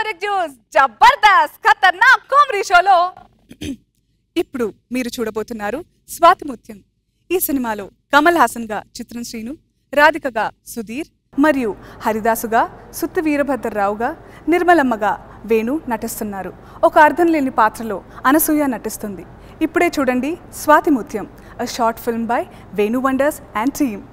Turmeric juice Jabardasth ఖతర్నాక్ comedy షోలో ఇప్పుడు మీరు చూడబోతున్నారు స్వాతిముత్యం ఈ సినిమాలో కమల్ హాసన్ గా చిత్రం శ్రీను రాధికగా సుధీర్ మరియు హరిదాసుగా సుత్తి వీరభద్రరావుగా నిర్మలమ్మగా వేణు నటిస్తున్నారు ఒక అర్థం లేని పాత్రలో అనసూయ నటిస్తుంది ఇప్పుడే చూడండి Swathimuthyam a short film by Venu Wonders and team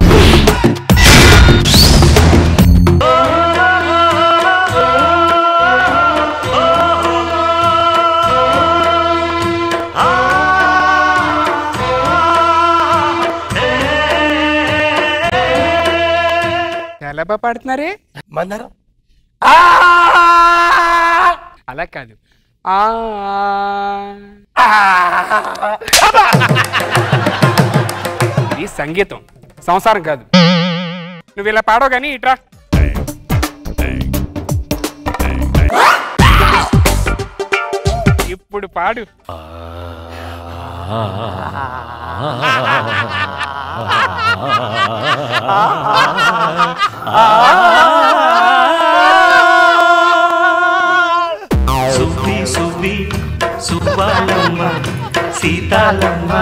చాలా బాగా పాడుతున్నారే మందరం అలా కాదు ఆ ఇది సంగీతం సంసారం కాదు నువ్వు ఇలా పాడవు కానీ ఇట్రా ఇప్పుడు పాడు సువ్వి సువ్వి సువ్వాలమ్మ సీతాలమ్మ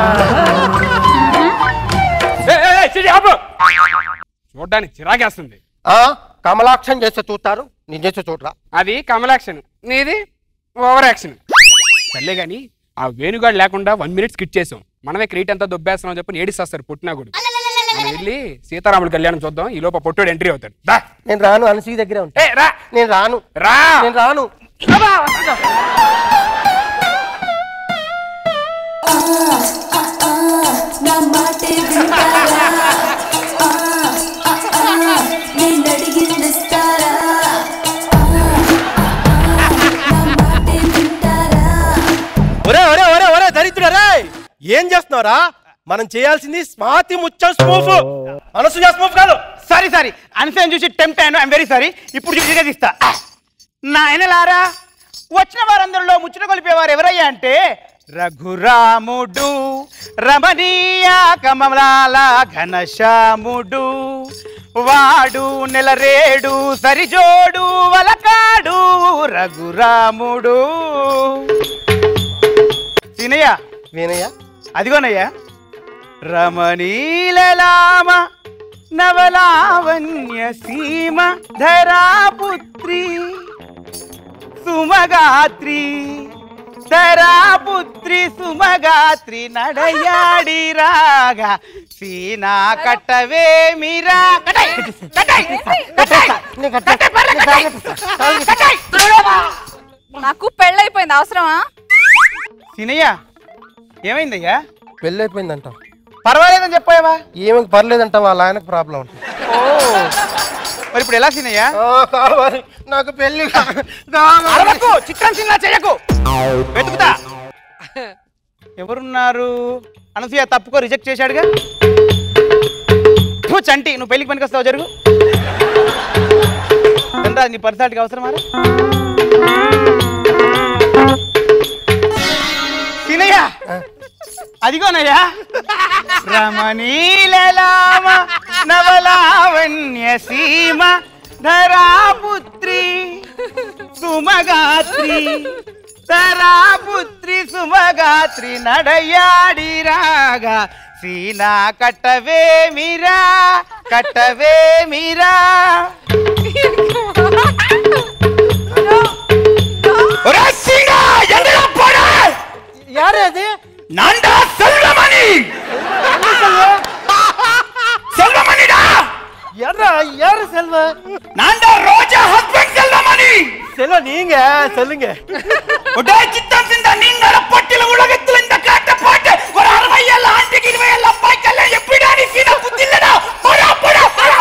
ఏయ్, ఏయ్, ఏయ్, చిడి, ఆపు! చూడ్డానికి చిరాకేస్తుంది ఆ, కమలాక్షం చేస్తే చూస్తారు నేను చేస్తే చూడరా అది కమల్ యాక్షన్ నీది ఓవర్ యాక్షన్ సర్లే కానీ ఆ వేణుగాడు లేకుండా వన్ మినిట్ స్కిట్ చేసాం మనమే క్రియేట్ అంతా దొబ్బేస్తున్నాం చెప్పి ఏడిస్తాడు పుట్టినా కూడా మనం వెళ్ళి సీతారాముల కళ్యాణం చూద్దాం ఈ లోపల పొట్టుడు ఎంట్రీ అవుతాడు దా. నేను రాను అనసీ దగ్గరే ఉంటా ఏయ్, రా నేను రాను రా నేను రాను నా మాటే వింటారా ఆ, ఆ, ఆ, నేను అడిగిందిస్తారా ఆ, ఆ, ఆ, నా మాటే వింటారా ఒరే ఒరే ఒరే ఒరే దరిద్రుడా ఏం చేస్తున్నావురా మనం చేయాల్సింది స్వాతి ముచ్చం స్మూఫ్ మనసు స్మూఫ్ కాదు సారీ సారీ అన్సైన్ చూసి టెంప్ట్ అయ్యాను ఐఎమ్ వెరీ సారీ ఇప్పుడు చూసి తీస్తా నాయనలారా వచ్చిన వారందరిలో ముచ్చట కొలిపేవారు ఎవరయ్యా అంటే రఘురాముడు రమణీయ కమలాల ఘనశ్యాముడు వాడు నెలరేడు సరిజోడు వలకాడు రఘురాముడు సీనయ్య వేనయ్య అదిగోనయ్యా రమణీలలామ నవలావణ్య సీమ ధరాపుత్రి సుమగాత్రి ధరాపుత్రి సుమగాత్రి నడయాడి రాగా సీనా కట్టవే మీరా కట్టయ్, కట్టయ్, కట్టయ్, నేను కట్టా. కట్టయ్, పర్లే, నేను కట్టయ్, తాగను. కట్టయ్. నాకు పెళ్ళైపోయింది అవసరమా సీనయ్య ఏమైందయ్యా పెళ్ళి అయిపోయిందంట పర్వాలేదని చెప్పావా ఏమి పర్లేదంట వాళ్ళ ఆయనకు ప్రాబ్లం ఉంటుంది ఓ మరి ఇప్పుడు ఎలా సీనయ్యా కావాలి నాకు పెళ్లి కా- కావాలి అరవకు చిత్రం సినిమా చేయకు వెతుకుతా ఎవరున్నారు అనసూయ తప్పుకో రిజెక్ట్ చేశాడుగా నువ్వు చంటి నువ్వు పెళ్లికి పనికి వస్తావు జరుగు ఎంత నీ పర్సనాలిటీకి అవసరమారా తినయ్య అదిగోనయ్యా రమణీలలామ నవలావణ్య సీమ ధరాపుత్రి సుమగాత్రి ధరాపుత్రి సుమగాత్రి నడయాడి రాగా సీనా కట్టవే మీరా కట్టవే మీరా ఒరే సీనా ఎందులో పోడా యారే అది நான்டா செல்வமணி செல்வமணிடா ఎర్ర యారు సెల్వ நான்டா ரோஜா ஹஸ்பண்ட் செல்வமணி செல்வ நீங்க சொல்லுங்க ஒடே சித்தம் சிந்த நீங்கள பட்டில உலகத்துல இந்த காட்ட பாட்டு ஒரு அறுவையல்ல ஆண்டுக்கு இருவையல்ல அப்பாய்க்கெல்லாம் எப்படிடா நீ சீனா புத்தில்லடா போடா போடா போடா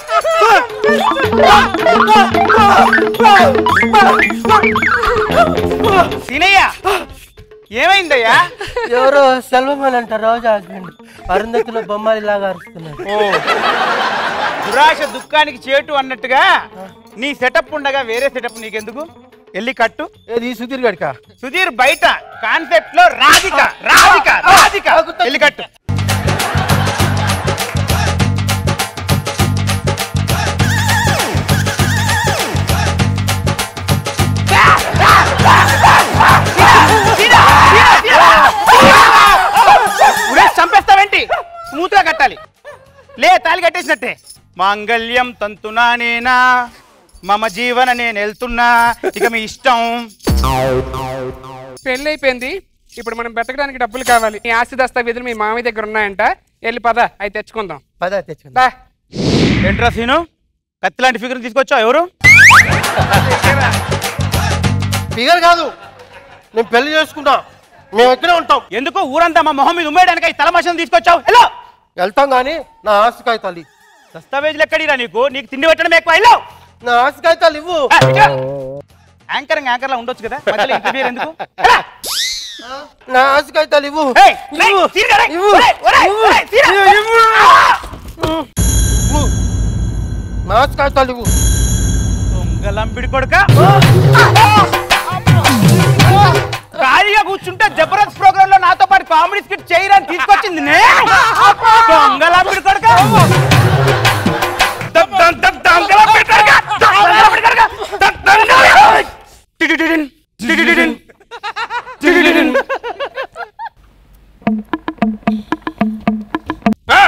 సీనయ్య ఏమైందయ్యా ఎవరో సెల్వమని అంట రోజా హస్బెండ్ అరుంధతిలో బొమ్మలు ఇలాగా అరుస్తున్నారు ఓ దురాశ దుఃఖానికి చేటు అన్నట్టుగా నీ సెటప్ ఉండగా వేరే సెటప్ నీకెందుకు వెళ్ళి కట్టు ఏది సుధీర్ గడిక సుధీర్ బయట కాన్సెప్ట్ లో రాధిక రాధిక రాధిక వెళ్ళి కట్టు వచ్చేసినట్టే మాంగళ్యం తంతునా నేనా మమ జీవన నేను వెళ్తున్నా ఇక మీ ఇష్టం పెళ్ళి అయిపోయింది ఇప్పుడు మనం బతకడానికి డబ్బులు కావాలి ఈ ఆస్తి దస్తావేజులు మీ మామయ్య దగ్గర ఉన్నాయంట వెళ్ళి పద అవి తెచ్చుకుందాం పద తెచ్చుకుందా దా. ఏంట్రా సీను కత్తి లాంటి ఫిగర్ తీసుకొచ్చావు ఎవరు ఫిగర్ కాదు నేను పెళ్లి చేసుకున్నా మేము ఇక్కడే ఉంటాం ఎందుకు ఊరంతా మా మొహం మీద ఉమ్మేయడానికి ఈ తలమాషం తీసుకొచ్చావు ఎలా వెళ్తాం కానీ నా ఆస్తి కాగితాలు ఇవ్వు. దస్తావేజులు ఎక్కడిరా నీకు నీకు తిండి పెట్టడం ఎక్కువ వెళ్ళావు నా ఆస్తి కాగితాలు ఇవ్వు యాంకర్ యాంకర్ లా ఉండొచ్చు కదా మధ్యలో ఇంటర్వ్యూ ఎందుకు ఎలా? నా ఆస్తి కాగితాలు ఇవ్వు ఏయ్, రేయ్, ఇవ్వు. తీరుగా రేయ్, ఇవ్వు. ఒరేయ్, ఒరేయ్, ఇవ్వు. ఒరేయ్, తీరా. ఇవ్వు. ఇవ్వు. నా ఆస్తి కాగితాలు ఇవ్వు దొంగలంపిడి కొడుక ఖాళీగా కూర్చుంటే జబర్దస్త్ ప్రోగ్రామ్ లో నాతో పాటు కామెడీ స్కిట్ చేయరని తీసుకొచ్చింది నే. దొంగలంపిడి కొడుక దం- దం- దం- దొంగలంపిడి కొడుక. దొంగలంపిడి కొడుక. దం- దొంగ- టిటిటిటిన్, టిటిటిటిన్, టిటిటిటిన్. ఆ.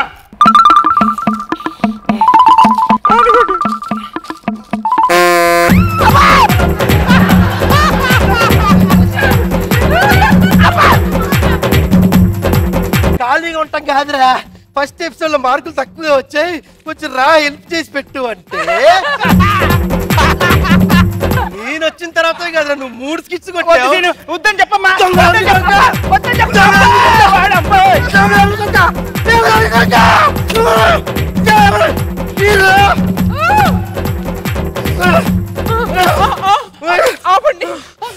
ఖాళీగా ఉంటాం కాదురా ఫస్ట్ ఎపిసోడ్ లో మార్కులు తక్కువగా వచ్చాయి కొంచెం రా హెల్ప్ చేసి పెట్టు అంటే నేను వచ్చిన తర్వాత కదరా నువ్వు మూడు స్కిట్స్ వద్దు కొట్టావు సీను, వద్దని చెప్పమ్మా దొంగ, వద్దని చెప్పమ్మా. దొంగ. వద్దని చెప్పమ్మా. వాడమ్మా. ఆపండి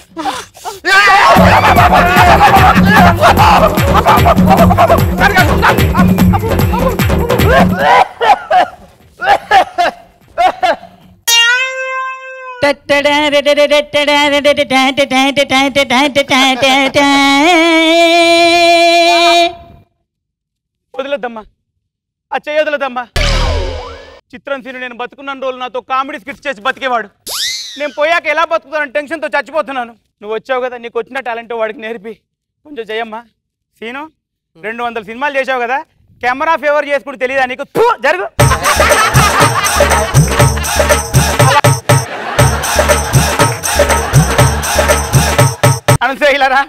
వదిలేద్దమ్మా ఆ చెయ్యి వదిలేద్దమ్మా చిత్రం సీను నేను బతుకున్న రోజులు నాతో కామెడీ స్కిట్స్ చేసి బతికేవాడు నేను పోయాక ఎలా బతుకుతానని టెన్షన్తో చచ్చిపోతున్నాను నువ్వు వచ్చావు కదా నీకు వచ్చిన టాలెంట్ వాడికి నేర్పి కొంచెం చెయ్యమ్మా సీను రెండు వందల సినిమాలు చేసావు కదా కెమెరా ఫేవర్ చేసుకుంటూ తెలియదా నీకు థూ, జరుగు అనసే ఇలారా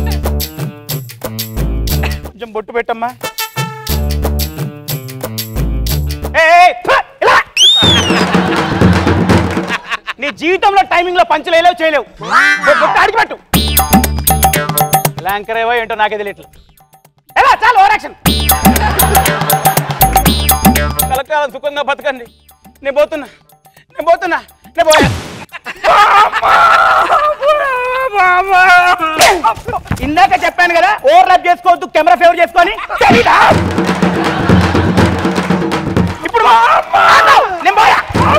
కొంచెం బొట్టు పెట్టమ్మా ఏయ్, ఏయ్, ఫ, ఇలా. నీ జీవితంలో టైమింగ్ లో పంచులు వేయలేవు చేయలేవు బొ- బొట్టు అడిగి పెట్టు ల్యాంకర్ ఏవో ఏంటో నాకే తెలియట్లేదు ఎలా చాలు ఓవర్ యాక్షన్ కలకాలం సుఖంగా బతకండి నేను పోతున్నా నేను పోతున్నా నేను పోయా ఇందాక చెప్పాను కదా ఓవర్ ల్యాప్ చేసుకోవద్దు కెమెరా ఫేవర్ చేసుకొని తెలీదా ఇప్పుడు నేను పోయా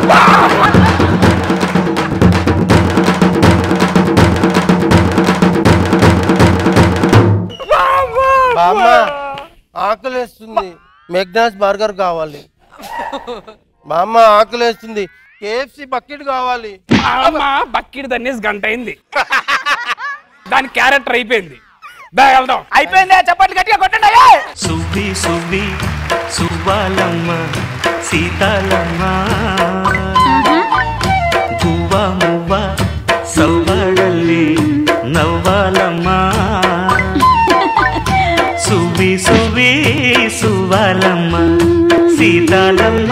బామ్మ ఆకలేస్తుంది మెగ్నాస్ బర్గర్ కావాలి బామ్మ ఆకలేస్తుంది కేఎఫ్సి బకెట్ కావాలి అమ్మా బక్కిడి దన్నేసి గంట అయింది దాని క్యారెక్టర్ అయిపోయింది దా వెళ్దాం అయిపోయిందా చప్పట్లు గట్టిగా కొట్టండి అయ్యా సువ్వి సువ్వి సువ్వాలమ్మ సీతాలమ్మ గువ్వ మువ్వ సవ్వాడల్లి నవ్వాలమ్మ సువ్వి సువ్వి సువ్వాలమ్మ సీతాలమ్మ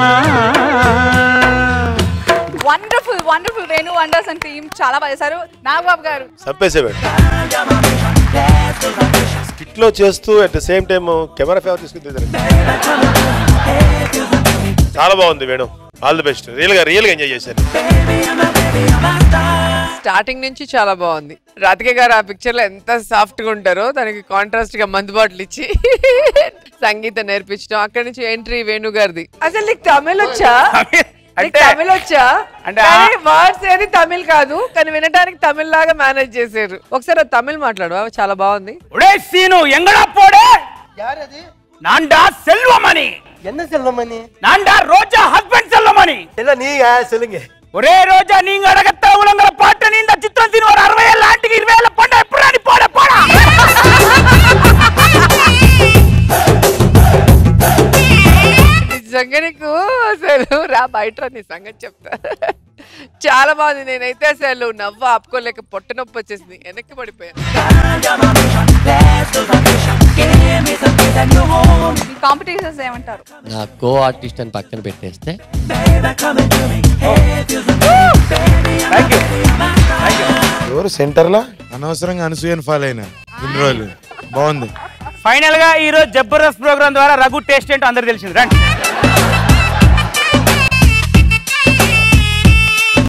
wonderful wonderful Renu Wonders and team చాలా బాగా చేశారు నాగబాబు గారు చంపేసేవాడు స్కిట్ లో చేస్తూ at the same time camera favour తీసుకుని తీశారు. చాలా బాగుంది Venu all the best real గా రియల్ గా ఎంజాయ్ చేశారు స్టార్టింగ్ నుంచి చాలా బాగుంది రాధిక గారు ఆ పిక్చర్ లో ఎంత సాఫ్ట్ గా ఉంటారో దానికి కాంట్రాస్ట్ గా మందు బాటిల్ ఇచ్చి సంగీతం నేర్పించడం అక్కడి నుంచి ఎంట్రీ వేణు గారిది అసలు నీకు తమిళ్ వచ్చా నీకు అంటే- తమిళ్ వచ్చా అంటే అంటే వర్డ్స్ ఏది తమిళ్ కాదు కానీ వినడానికి తమిళ్ లాగా మేనేజ్ చేశారు ఒకసారి ఆ తమిళ్ మాట్లాడు అవి చాలా బాగుంది ఒడే సీను ఎంగడా పోడే యారది నాండా సెల్వమణి என்ன செல்லமணி నాండా రోజా హస్బెండ్ సెల్వమణి இல்ல நீங்க சொல்லுங்க ఒరే రోజా నీంగ అడగత్తా ఉలంగర పాట నీంద చిత్రం తిని ఒక అరవై ఏళ్ళ ఆంటికి ఇరవై ఏళ్ళ పంట ఎప్పుడు రాని పోడే పోడా నిజంగా నిజంగా నీకు అసలు రా బయట రా, నీ సంగతి చెప్తా చాలా బాగుంది నేనైతే అసలు నవ్వు ఆపుకోలేక పొట్ట నొప్పి వచ్చేసింది వెనక్కి పడిపోయా మీ కాంపిటీషన్స్ ఏమంటారు నా కో ఆర్టిస్ట్ అని పక్కన పెట్టేస్తే ఎవరు సెంటర్లా అనవసరంగా అనసూయని ఫాలో అయినా ఇన్ని రోజులు బాగుంది ఫైనల్ గా ఈ రోజు జబర్దస్త్ ప్రోగ్రామ్ ద్వారా రఘు టేస్ట్ ఏంటో అందరికి తెలిసింది రండి